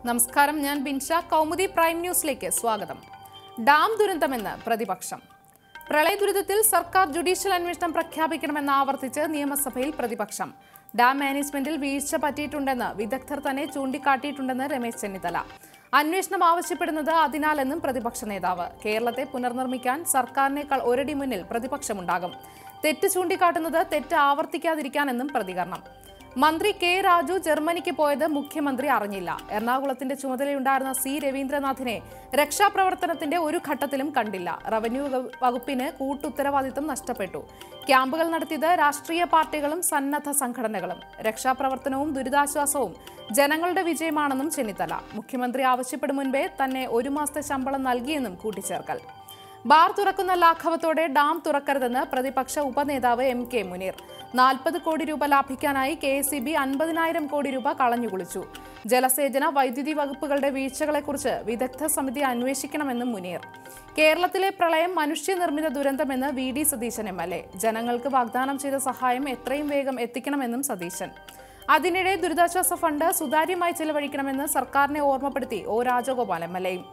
നമസ്കാരം ഞാൻ ബിൻഷ കൗമുദി പ്രൈം ന്യൂസിലേക്ക് സ്വാഗതം ഡാം ദുരന്തമെന്ന് പ്രതിപക്ഷം പ്രളയ ദുരിതത്തിൽ സർക്കാർ ജുഡീഷ്യൽ അന്വേഷണം പ്രഖ്യാപിക്കണമെന്ന് ആവർത്തിച്ച് നിയമസഭയിൽ പ്രതിപക്ഷം ഡാം മാനേജ്മെന്റിൽ വീഴ്ച പറ്റിയിട്ടുണ്ടെന്ന് വിദഗ്ധർ തന്നെ ചൂണ്ടിക്കാട്ടിയിട്ടുണ്ടെന്ന് രമേശ് ചെന്നിത്തല അന്വേഷണം ആവശ്യപ്പെടുന്നത് അതിനാലെന്നും പ്രതിപക്ഷ നേതാവ് കേരളത്തെ പുനർനിർമ്മിക്കാൻ സർക്കാരിനേക്കാൾ ഒരടി മുന്നിൽ പ്രതിപക്ഷമുണ്ടാകും തെറ്റ് ചൂണ്ടിക്കാട്ടുന്നത് തെറ്റ് ആവർത്തിക്കാതിരിക്കാനെന്നും പ്രതികരണം മന്ത്രി കെ രാജു ജർമ്മനിക്ക് പോയത് മുഖ്യമന്ത്രി അറിഞ്ഞില്ല എറണാകുളത്തിന്റെ ചുമതലയുണ്ടായിരുന്ന സി രവീന്ദ്രനാഥിനെ രക്ഷാപ്രവർത്തനത്തിന്റെ ഒരു ഘട്ടത്തിലും കണ്ടില്ല റവന്യൂ വക- വകുപ്പിന് കൂട്ടുത്തരവാദിത്തം നഷ്ടപ്പെട്ടു ക്യാമ്പുകൾ നടത്തിയത് രാഷ്ട്രീയ പാർട്ടികളും സന്നദ്ധ സംഘടനകളും രക്ഷാപ്രവർത്തനവും ദുരിതാശ്വാസവും ജനങ്ങളുടെ വിജയമാണെന്നും ചെന്നിത്തല മുഖ്യമന്ത്രി ആവശ്യപ്പെടും മുൻപേ തന്നെ ഒരു മാസത്തെ ശമ്പളം നൽകിയെന്നും കൂട്ടിച്ചേർക്കൽ ബാർ തുറക്കുന്ന ലാഘവത്തോടെ ഡാം തുറക്കരുതെന്ന് പ്രതിപക്ഷ ഉപനേതാവ് എം കെ മുനീർ നാൽപ്പത് കോടി രൂപ ലാഭിക്കാനായി കെ എസ് ബി അൻപതിനായിരം കോടി രൂപ കളഞ്ഞുകുളിച്ചു ജലസേചന വൈദ്യുതി വകുപ്പുകളുടെ വീഴ്ചകളെക്കുറിച്ച് വിദഗ്ധ സമിതി അന്വേഷിക്കണമെന്നും മുനീർ കേരളത്തിലെ പ്രളയം മനുഷ്യനിർമ്മിത ദുരന്തമെന്ന് V D Satheesan M L A ജനങ്ങൾക്ക് വാഗ്ദാനം ചെയ്ത സഹായം എത്രയും വേഗം എത്തിക്കണമെന്നും സതീശൻ അതിനിടെ ദുരിതാശ്വാസ ഫണ്ട് സുതാര്യമായി ചെലവഴിക്കണമെന്ന് സർക്കാരിനെ ഓർമ്മപ്പെടുത്തി ഒ രാജഗോപാൽ എം എൽ എയും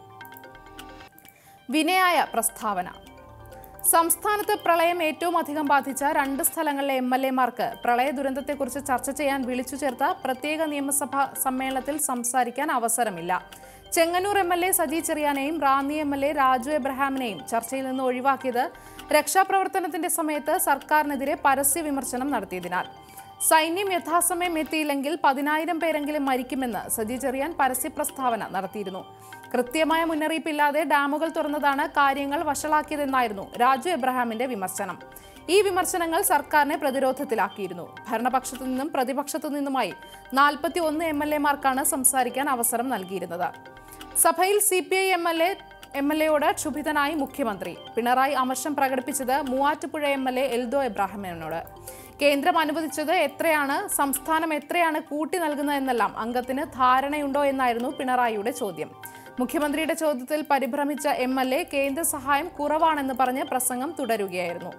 വിനയായ പ്രസ്താവന സംസ്ഥാനത്ത് പ്രളയം ഏറ്റവും അധികം ബാധിച്ച രണ്ട് സ്ഥലങ്ങളിലെ എം എൽ എമാർക്ക് പ്രളയ ദുരന്തത്തെക്കുറിച്ച് ചർച്ച ചെയ്യാൻ വിളിച്ചു ചേർത്ത പ്രത്യേക നിയമസഭാ സമ്മേളനത്തിൽ സംസാരിക്കാൻ അവസരമില്ല Chengannur M L A Saji ചെറിയാനെയും Ranni M L A Raju എബ്രഹാമിനെയും ചർച്ചയിൽ നിന്ന് ഒഴിവാക്കിയത് രക്ഷാപ്രവർത്തനത്തിന്റെ സമയത്ത് സർക്കാരിനെതിരെ പരസ്യ വിമർശനം നടത്തിയതിനാൽ സൈന്യം യഥാസമയം എത്തിയില്ലെങ്കിൽ പതിനായിരം പേരെങ്കിലും മരിക്കുമെന്ന് സജി ചെറിയാൻ പരസ്യ പ്രസ്താവന നടത്തിയിരുന്നു കൃത്യമായ മുന്നറിയിപ്പില്ലാതെ ഡാമുകൾ തുറന്നതാണ് കാര്യങ്ങൾ വഷളാക്കിയതെന്നായിരുന്നു രാജു എബ്രഹാമിന്റെ വിമർശനം ഈ വിമർശനങ്ങൾ സർക്കാരിനെ പ്രതിരോധത്തിലാക്കിയിരുന്നു ഭരണപക്ഷത്തു നിന്നും പ്രതിപക്ഷത്തു നിന്നുമായി നാൽപ്പത്തി ഒന്ന് എം എൽ എമാർക്കാണ് സംസാരിക്കാൻ അവസരം നൽകിയിരുന്നത് സഭയിൽ C P I M L A M L എയോട് ക്ഷുഭിതനായി മുഖ്യമന്ത്രി പിണറായി അമർഷം പ്രകടിപ്പിച്ചത് Muvattupuzha M L A Eldho എബ്രാഹിമിനോട് കേന്ദ്രം അനുവദിച്ചത് എത്രയാണ് സംസ്ഥാനം എത്രയാണ് കൂട്ടി നൽകുന്നതെന്നെല്ലാം അംഗത്തിന് ധാരണയുണ്ടോ എന്നായിരുന്നു പിണറായിയുടെ ചോദ്യം മുഖ്യമന്ത്രിയുടെ ചോദ്യത്തിൽ പരിഭ്രമിച്ച എം എൽ എ കേന്ദ്ര സഹായം കുറവാണെന്ന് പറഞ്ഞ് പ്രസംഗം തുടരുകയായിരുന്നു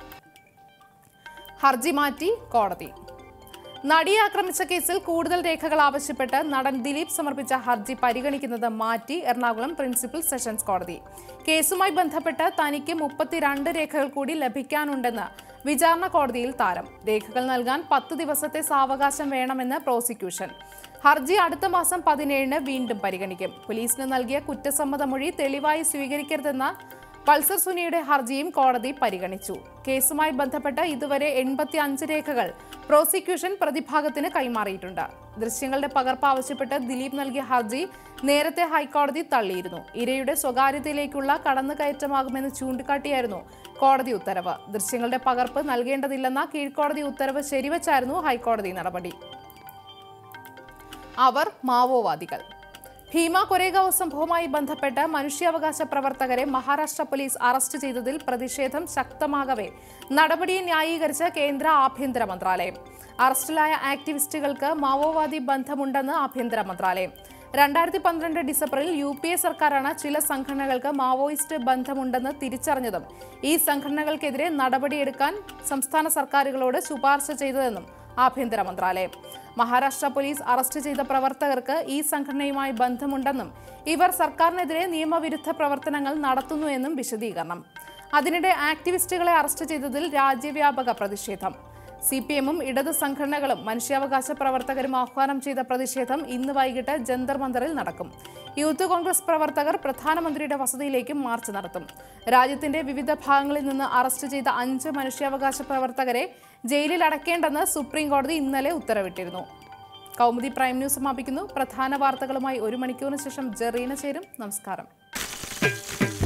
ഹർജി മാറ്റി കോടതി നടിയെ ആക്രമിച്ച കേസിൽ കൂടുതൽ രേഖകൾ ആവശ്യപ്പെട്ട് നടൻ ദിലീപ് സമർപ്പിച്ച ഹർജി പരിഗണിക്കുന്നത് മാറ്റി എറണാകുളം പ്രിൻസിപ്പൽ സെഷൻസ് കോടതി കേസുമായി ബന്ധപ്പെട്ട് തനിക്ക് മുപ്പത്തിരണ്ട് രേഖകൾ കൂടി ലഭിക്കാനുണ്ടെന്ന് വിചാരണ കോടതിയിൽ താരം രേഖകൾ നൽകാൻ പത്ത് ദിവസത്തെ സാവകാശം വേണമെന്ന് പ്രോസിക്യൂഷൻ ഹർജി അടുത്ത മാസം പതിനേഴിന് വീണ്ടും പരിഗണിക്കും പോലീസിന് നൽകിയ കുറ്റസമ്മത മൊഴി തെളിവായി സ്വീകരിക്കരുതെന്ന പൾസർ സുനിയുടെ ഹർജിയും കോടതി പരിഗണിച്ചു കേസുമായി ബന്ധപ്പെട്ട് ഇതുവരെ എൺപത്തി അഞ്ച് രേഖകൾ പ്രോസിക്യൂഷൻ പ്രതിഭാഗത്തിന് കൈമാറിയിട്ടുണ്ട് ദൃശ്യങ്ങളുടെ പകർപ്പ് ആവശ്യപ്പെട്ട് ദിലീപ് നൽകിയ ഹർജി നേരത്തെ ഹൈക്കോടതി തള്ളിയിരുന്നു ഇരയുടെ സ്വകാര്യതയിലേക്കുള്ള കടന്നുകയറ്റമാകുമെന്ന് ചൂണ്ടിക്കാട്ടിയായിരുന്നു കോടതി ഉത്തരവ് ദൃശ്യങ്ങളുടെ പകർപ്പ് നൽകേണ്ടതില്ലെന്ന കീഴ്ക്കോടതി ഉത്തരവ് ശരിവച്ചായിരുന്നു ഹൈക്കോടതി നടപടി അവർ മാവോവാദികൾ ഭീമ കൊരേഗാവ് സംഭവവുമായി ബന്ധപ്പെട്ട് മനുഷ്യാവകാശ പ്രവർത്തകരെ മഹാരാഷ്ട്ര പോലീസ് അറസ്റ്റ് ചെയ്തതിൽ പ്രതിഷേധം ശക്തമാകവേ നടപടിയെ ന്യായീകരിച്ച കേന്ദ്ര ആഭ്യന്തര മന്ത്രാലയം അറസ്റ്റിലായ ആക്ടിവിസ്റ്റുകൾക്ക് മാവോവാദി ബന്ധമുണ്ടെന്ന് ആഭ്യന്തര മന്ത്രാലയം രണ്ടായിരത്തി പന്ത്രണ്ട് ഡിസംബറിൽ യു പി എ സർക്കാരാണ് ചില സംഘടനകൾക്ക് മാവോയിസ്റ്റ് ബന്ധമുണ്ടെന്ന് തിരിച്ചറിഞ്ഞതും ഈ സംഘടനകൾക്കെതിരെ നടപടിയെടുക്കാൻ സംസ്ഥാന സർക്കാരുകളോട് ശുപാർശ ചെയ്തതെന്നും ആഭ്യന്തര മന്ത്രാലയം മഹാരാഷ്ട്ര പോലീസ് അറസ്റ്റ് ചെയ്ത പ്രവർത്തകർക്ക് ഈ സംഘടനയുമായി ബന്ധമുണ്ടെന്നും ഇവർ സർക്കാരിനെതിരെ നിയമവിരുദ്ധ പ്രവർത്തനങ്ങൾ നടത്തുന്നുവെന്നും വിശദീകരണം അതിനിടെ ആക്ടിവിസ്റ്റുകളെ അറസ്റ്റ് ചെയ്തതിൽ രാജ്യവ്യാപക പ്രതിഷേധം സി പി എമ്മും ഇടത് സംഘടനകളും മനുഷ്യാവകാശ പ്രവർത്തകരും ആഹ്വാനം ചെയ്ത പ്രതിഷേധം ഇന്ന് വൈകിട്ട് ജന്തർ മന്ദറിൽ നടക്കും യൂത്ത് കോൺഗ്രസ് പ്രവർത്തകർ പ്രധാനമന്ത്രിയുടെ വസതിയിലേക്കും മാർച്ച് നടത്തും രാജ്യത്തിന്റെ വിവിധ ഭാഗങ്ങളിൽ നിന്ന് അറസ്റ്റ് ചെയ്ത അഞ്ച് മനുഷ്യാവകാശ പ്രവർത്തകരെ ജയിലിൽ അടയ്ക്കേണ്ടെന്ന് സുപ്രീം കോടതി ഇന്നലെ ഉത്തരവിട്ടിരുന്നു കൗമുദി പ്രൈം ന്യൂസ് സമാപിക്കുന്നു പ്രധാന വാർത്തകളുമായി ഒരു മണിക്കൂറിന് ശേഷം ജെറീന ചേരും നമസ്കാരം